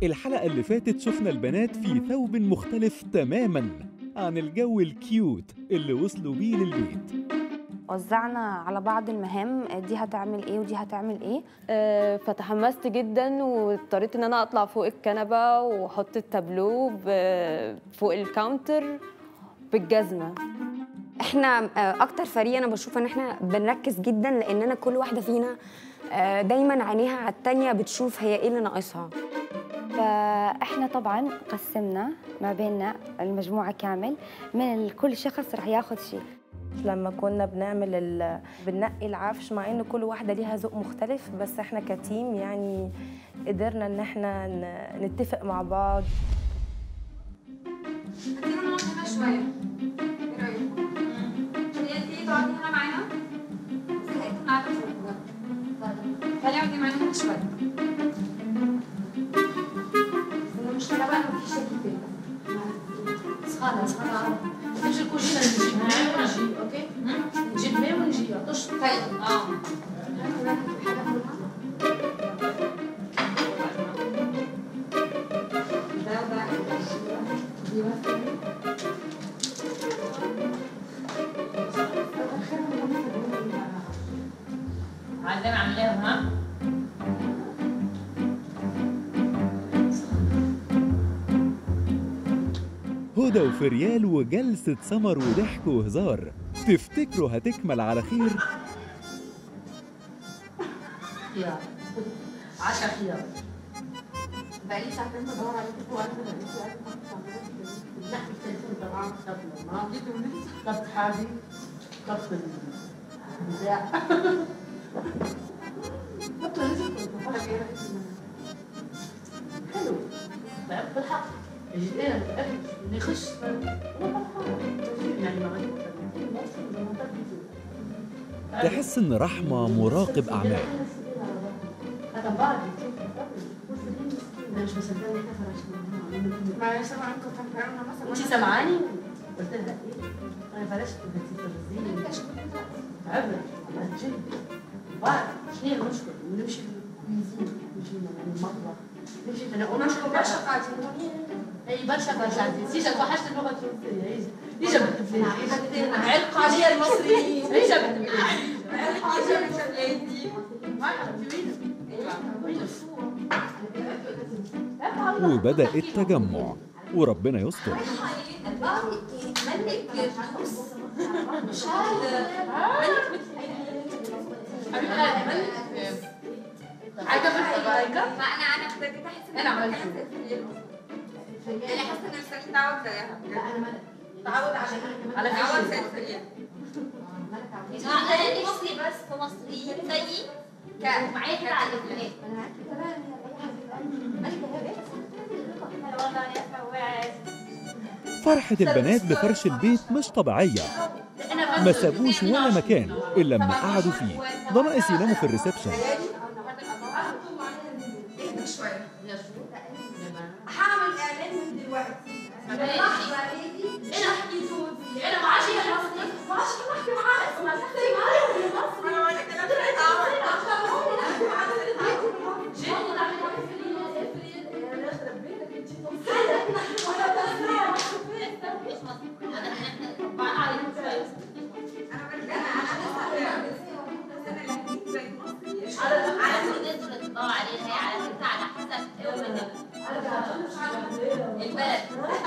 الحلقة اللي فاتت شفنا البنات في ثوب مختلف تماما عن الجو الكيوت اللي وصلوا بيه للبيت وزعنا على بعض المهام دي هتعمل ايه ودي هتعمل ايه آه، فتحمست جدا واضطريت ان انا اطلع فوق الكنبه واحط التابلو ب- فوق الكاونتر بالجزمه احنا آه، اكتر فريق انا بشوف ان احنا بنركز جدا لاننا كل واحده فينا آه، دايما عينيها على التانية بتشوف هي ايه اللي ناقصها فاحنا طبعا قسمنا ما بيننا المجموعه كامل من كل شخص رح ياخذ شيء لما كنا بنعمل ال... بننقي العفش مع ان كل واحده ليها ذوق مختلف بس احنا كتيم يعني قدرنا ان احنا ن... نتفق مع بعض هنسيبه نقعد هنا شوية ايه رأيكم؟ هي انتي تقعدي هنا معانا زهقت من قعدة الرجالة خليها اقعدي معانا هنا شوية بس المشكلة بقى إن مفيش شكل بس خلاص خلاص نمشي الكوجينه نجي معايا ونجي اوكي نجيب ماء ونجي عطش طيب اه ده وده دي مثلا عندنا عاملاهم ها هدى وفريال وجلسة سمر وضحك وهزار تفتكروا هتكمل على خير خيار عشا خيار بقالي ساعتين بدور عليكم وانا ما لقيتش نحكي التليفون طبعا خط ما خط حالي خط النزاع حلو بقى بالحق يجي انا متاكد انه يخش هو فرحان يعني ما غادي تحس إن رحمة مراقب أعمال هذا بعد انا مش مصدقه ان احنا فرشنا معلش طبعا كنت فاكره مثلا انت سامعاني؟ قلت لها ايه؟ انا بلاش تنسي عبر جد بعد شنو هي المشكله؟ نمشي نمشي المطبخ نمشي انا ونشكر برشا قاعدين اي برشا برشا سيجا توحشت اللغه التونسيه هي هي جابت البلاد علقه عليا المصريين هي جابت البلاد وبدأ التجمع وربنا يستر عجبتك اللايكه؟ ما انا انا ابتديت احس ان أنا انا عملت بتكلم زي الفريق انا حاسه ان لساني تعود زيها تعود على على تعود زي فكره الفريق انا نفسي بس في مصريين زيي ومعايا كده على الفلات فرحة البنات بفرش البيت مش طبيعية ما سابوش ولا مكان إلا لما قعدوا فيه ده ناقص يناموا في الريسبشن اهدى شويه هعمل اعلان من دلوقتي لحظه هادي انا احكي تونسي انا ما عادش مصري ما عادش احكي معاه اسمع تحكي معاه مصري انا وانا كده مش مصري واضح ان احنا طبعنا عليهم شويه على طول انتوا اللي تدوروا عليها هي على فكره على حسب قوه البلد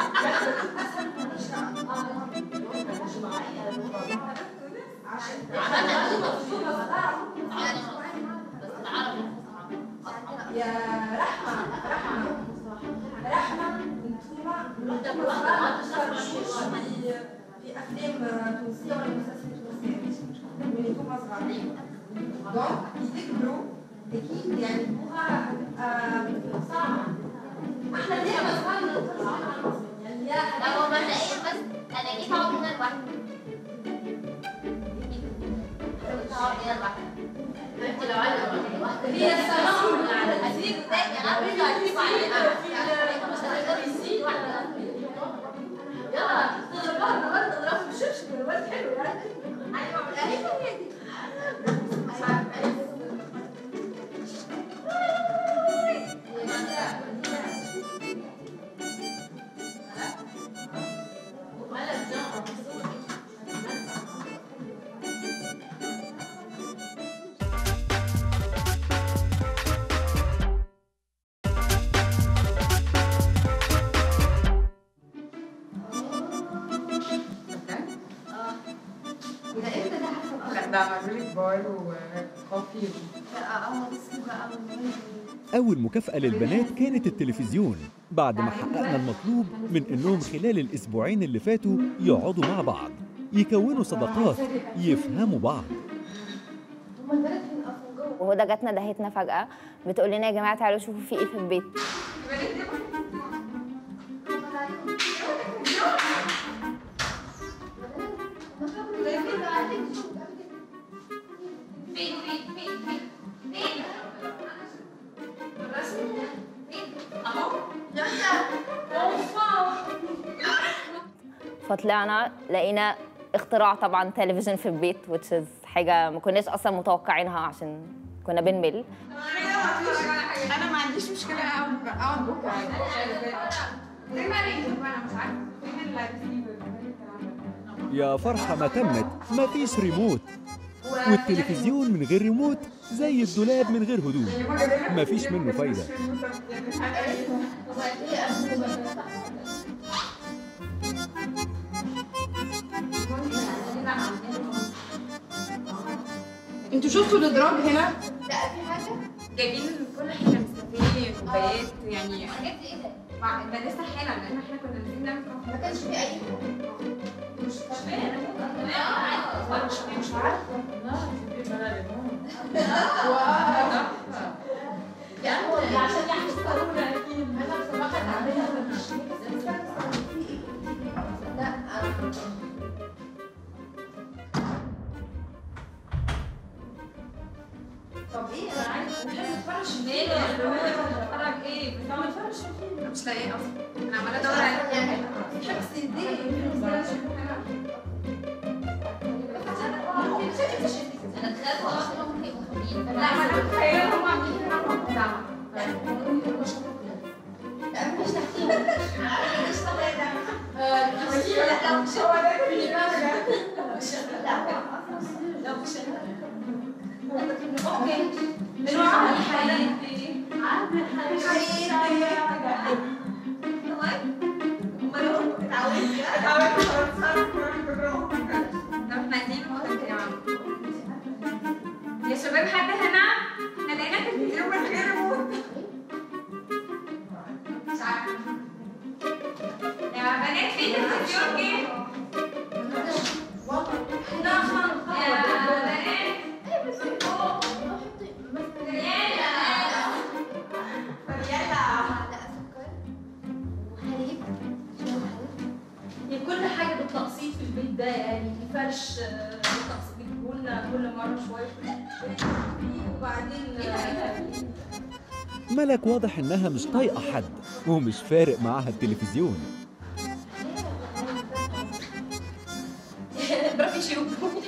عملنا دي مخصوص يعني بس العربي أصعب. يا رحمة رحمة رحمة انتوما في في افلام تونسية ولا مسلسلات تونسية من انتوما صغارين دونك يكبروا اكيد يعني اللغة هتبقى صعبة احنا دايما صغار يعني يا لا هو مبدئيا بس انا جيت اقعد هنا لوحدي جيت اقعد هنا لوحدي انت لو عايزه هي الصالون هسيب تاني قبل ما هسيب عليها مش هتقدري تسيبي واحده يلا تضربها النهارده تضربها بالشبشب الواد حلو يعني ايوه ايوه هي دي ده امتى ده حصل لا ده عملوا لي كبار وكوفي اه بس بقى أول مكافأة للبنات كانت التلفزيون بعد ما حققنا المطلوب من إنهم خلال الأسبوعين اللي فاتوا يقعدوا مع بعض يكونوا صداقات يفهموا بعض هما البنات فين اصلا جوه وهدى جاتنا دهيتنا فجأة بتقول لنا يا جماعة تعالوا شوفوا في ايه في البيت فين فين فين فين فين الرسم فين اهو فطلعنا لقينا اختراع طبعا تلفزيون في البيت which is حاجة ما كناش أصلا متوقعينها عشان كنا بنمل انا ما عنديش مشكله اقعد اقعد بكره زي ما انا مش عارفه فين الريسيفر يا فرحة ما تمت مفيش ريموت والتلفزيون من غير ريموت زي الدولاب من غير هدوم مفيش منه فايدة انتوا شفتوا الاضراب هنا؟ لا في حاجه جايبين كل حاجه نسكافيه كوبايات يعني الحاجات دي ايه ده مع- ده لسه حالا لان احنا كنا نازلين نعمل ما كانش في اي مش مش مش عارفه يعني هو عشان يحصلونا اكيد انا بصراحه تعبانه لا طب ايه انا عايز نتفرج فين نتفرج ايه؟ بنعمل فرش مش لاقيه اصلا انا عماله ادور على يعني حبس انا تخيلت اصلا هم هيبقوا خارجين لا ما انا متخيله هم عاملين هنا بتاع لا مش تحكيم مش لا مش هو ده لا مش اوكي من عامل حياتي عامل حياتي امال اتعودت اتعودت خلاص طب احنا عايزين نقعد يا عم يا شباب حد هنا احنا لقينا تلفزيون من غير ريموت مش عارفه يا بنات في تلفزيون جه يا بنات هي كل حاجه بالتقسيط في البيت ده يعني فرش آه، بالتقسيط بيجيبوا لنا كل مره شويه وبعدين آه، ملك واضح إنها مش طايقة حد ومش فارق معاها التلفزيون برافو يشيلوا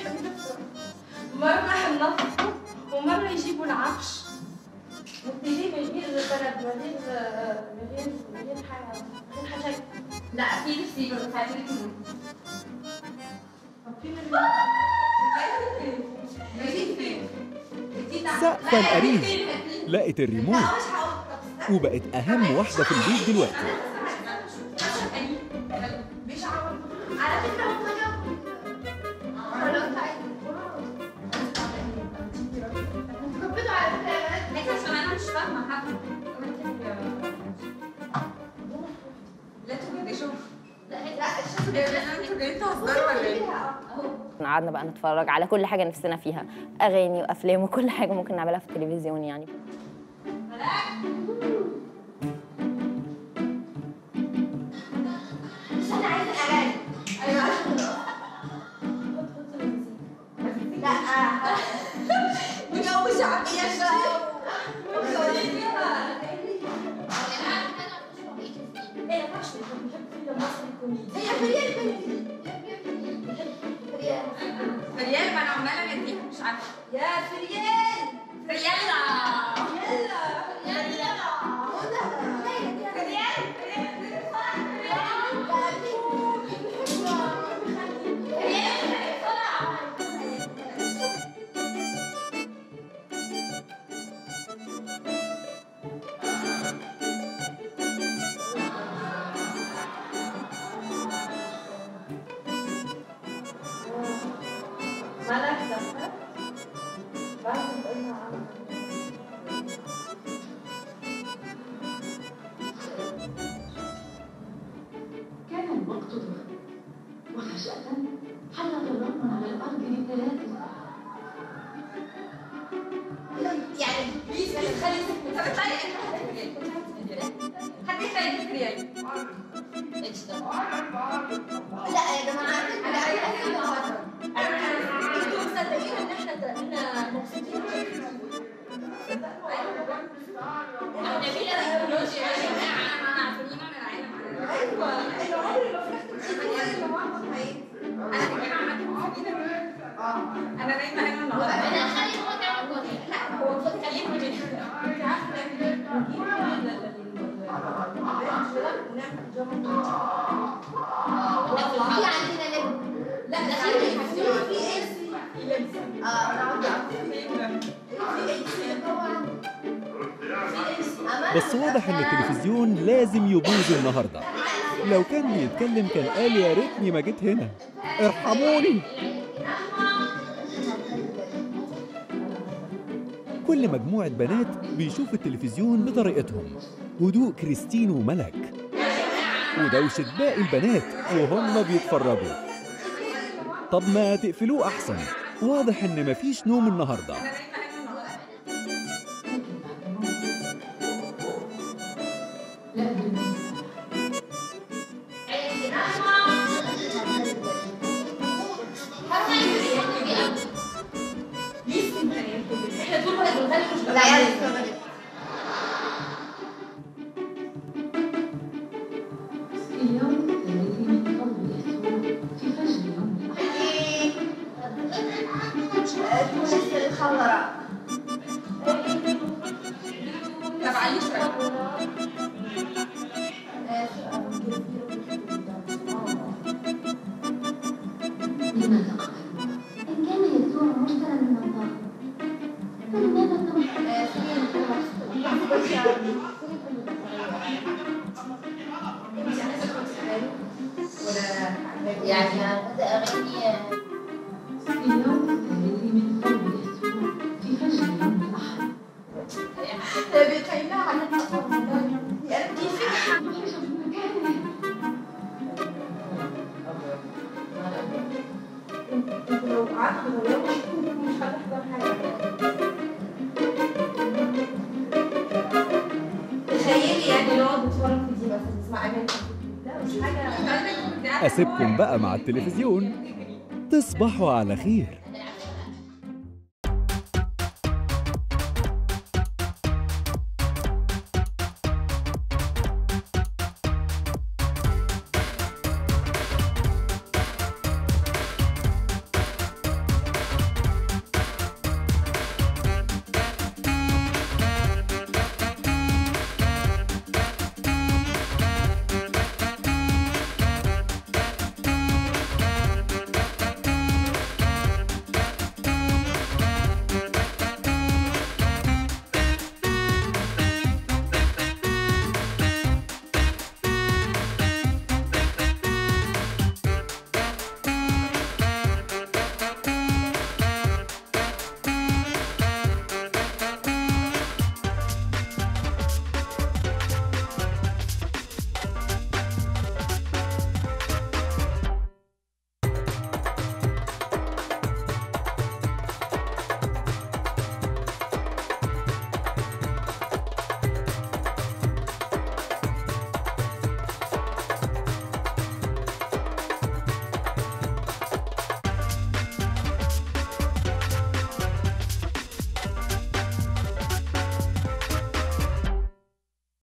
مرة هننظفه ومرة يجيبوا العفش والتلي من غير بلد من غير من غير من غير حاجة من غير حاجات لا في ريسيفر بتاع التليفون طب فين سقفة القريب لقت الريموت وبقت أهم واحدة في البيت دلوقتي على فكرة هم جابوا لو انت عايز كبتوا على فكرة يا بنات عشان انا مش فاهمه حاجه لا تقولي شوف لا الشاشة انتوا جايين تهزروا ولا ايه؟ قعدنا بقى نتفرج على كل حاجة نفسنا فيها أغاني وأفلام وكل حاجة ممكن نعملها في التلفزيون يعني مش انا عايزة الاغاني ايوه لا وجو شعبي يا شباب هي فريال فريال فريال ما انا عماله نديها مش عارفه يا فريال فريالا كان الوقت ظهر وفجأة حلق الرقم على الأرض للثلاث يعني بليز بليز خلي طب اطلعي حد يطلع يجيب ريال لا يا جماعه انا انتوا مصدقين ان احنا احنا مبسوطين نبيلة تكنولوجيا يا جماعة انا عارفين انا العالم ايوه ايوه عمري ما فتحت انا نايمة هنا النهارده انا خلي هو تعمل وجه لا هو المفروض كلمني انت في عندنا لب لا ده في في ايه بس واضح ان التلفزيون لازم يبوظ النهارده لو كان بيتكلم كان قال يا ريتني ما جيت هنا ارحموني كل مجموعة بنات بيشوفوا التلفزيون بطريقتهم هدوء كريستين وملك ودوشة باقي البنات وهم بيتفرجوا طب ما تقفلوه أحسن واضح إن مفيش نوم النهارده احنا طول ما بنغني مش لا يا اليوم الذي من قبل يسوع في فجر يوم الخضراء طب علي شوية لماذا قتلوا؟ إن كان يسوع مرسلا من الله فلماذا يعني اغني اليوم الذي من قبل يسوع في فجر يوم الأحد بيقيمها على الأطفال يعني دي فكرة وحش في مكانه لو قعدت مش هتحضر حاجة تخيلي يعني نقعد نتفرج في دي مثلا نسمع أغاني لا مش حاجة أسيبكم بقى مع التلفزيون تصبحوا على خير